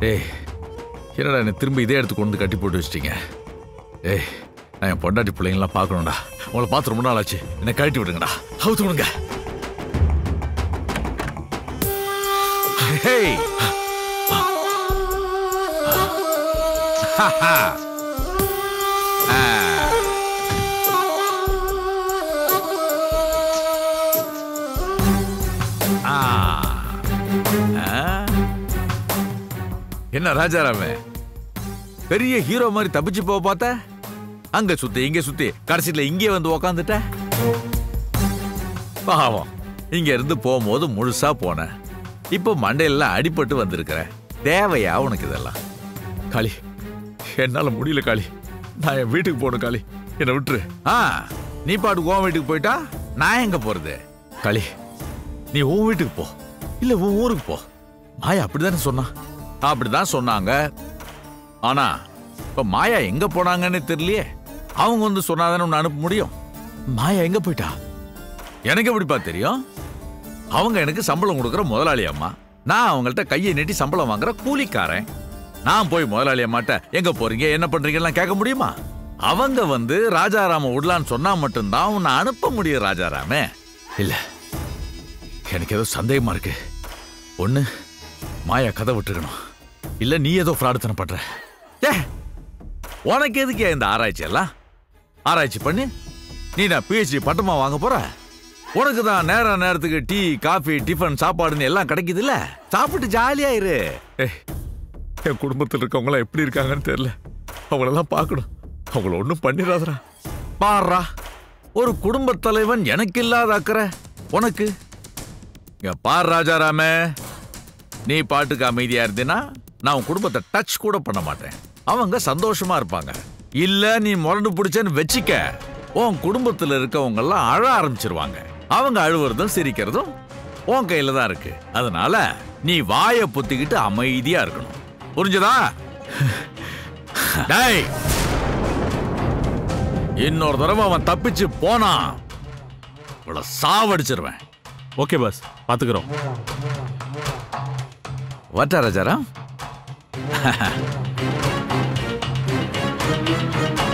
ஏய் என்னடா என்னை திரும்ப இதே இடத்துக்கு கொண்டு கட்டி போட்டு வச்சிட்டீங்க ஏய் நான் என் பொண்டாட்டி பிள்ளைங்களாம் பார்க்கணும்டா உங்களை பார்த்து ரொம்ப நாள் ஆச்சு என்னை கழட்டி விடுங்கடா அவுத்து விடுங்க ஹேய் ஆ. ஆ. என்ன ராஜாராமே பெரிய ஹீரோ மாதிரி தப்பிச்சு போக பார்த்த அங்க சுத்தி இங்க சுத்தி கடைசியில இங்கே வந்து உக்காந்துட்ட பாவம் இங்க இருந்து போகும்போது முழுசா போன இப்போ மண்டையில அடிபட்டு வந்திருக்கிற தேவையா உனக்கு இதெல்லாம் காளி என்னால முடியல காளி நான் என் வீட்டுக்கு போகணும் காளி என்னை விட்டுரு ஆ நீ பாட்டுக்கு உன் வீட்டுக்கு போயிட்டா நான் எங்க போறது காளி நீ உன் வீட்டுக்கு போ இல்ல உன் ஊருக்கு போ மாயா அப்படிதானே சொன்னா அப்படிதான் சொன்னாங்க ஆனா இப்ப மாயா எங்க போனாங்கன்னு தெரியலையே அவங்க வந்து சொன்னாதானே உன்னை அனுப்ப முடியும் மாயா எங்க போயிட்டா எனக்கு எப்படிப்பா தெரியும் அவங்க எனக்கு சம்பளம் கொடுக்குற முதலாளி அம்மா நான் அவங்கள்ட்ட கையை நீட்டி சம்பளம் வாங்குற கூலிக்காரன் நான் போய் முதலாளி அம்மாட்ட எங்க போறீங்க என்ன பண்றீங்கலாம் கேட்க முடியுமா அவங்க வந்து ராஜாராம விடலான்னு சொன்னா மட்டும்தான் உன்னை அனுப்ப முடியும் ராஜாராமே இல்ல எனக்கு ஏதோ சந்தேகமா இருக்கு ஒண்ணு மாயா கதை விட்டுருக்கணும் இல்ல நீ ஏதோ ஃப்ராடுத்தனம் பண்ற ஏ உனக்கு எதுக்கு இந்த ஆராய்ச்சி எல்லாம் ஆராய்ச்சி பண்ணி நீ நான் பிஹெச்டி பட்டமா வாங்க போற உனக்கு தான் நேர நேரத்துக்கு டீ காஃபி டிஃபன் சாப்பாடுன்னு எல்லாம் கிடைக்குது இல்ல சாப்பிட்டு ஜாலியா இரு ஏய், என் குடும்பத்தில் இருக்கவங்களாம் எப்படி இருக்காங்கன்னு தெரியல அவங்களெல்லாம் பார்க்கணும் அவங்கள ஒன்றும் பண்ணிடாதடா பாடுறா ஒரு குடும்பத் தலைவன் எனக்கு இல்லாத அக்கறை உனக்கு இங்க பார் ராஜாராமே நீ பாட்டுக்கு அமைதியா இருந்தீன்னா நான் உன் குடும்பத்தை டச் கூட பண்ண மாட்டேன் அவங்க சந்தோஷமா இருப்பாங்க இல்ல நீ முரண்டு பிடிச்சேன்னு வச்சிக்க உன் குடும்பத்துல இருக்கவங்க எல்லாம் அழ ஆரம்பிச்சிருவாங்க அவங்க அழுவுறதும் சிரிக்கிறதும் உன் கையில தான் இருக்கு அதனால நீ வாயை பொத்திக்கிட்டு அமைதியா இருக்கணும் புரிஞ்சதா டேய் இன்னொரு தடவை அவன் தப்பிச்சு போனான் இவ்வளவு சாவடிச்சிருவேன் ஓகே பாஸ் பாத்துக்கிறோம் வட்டா ராஜாராம்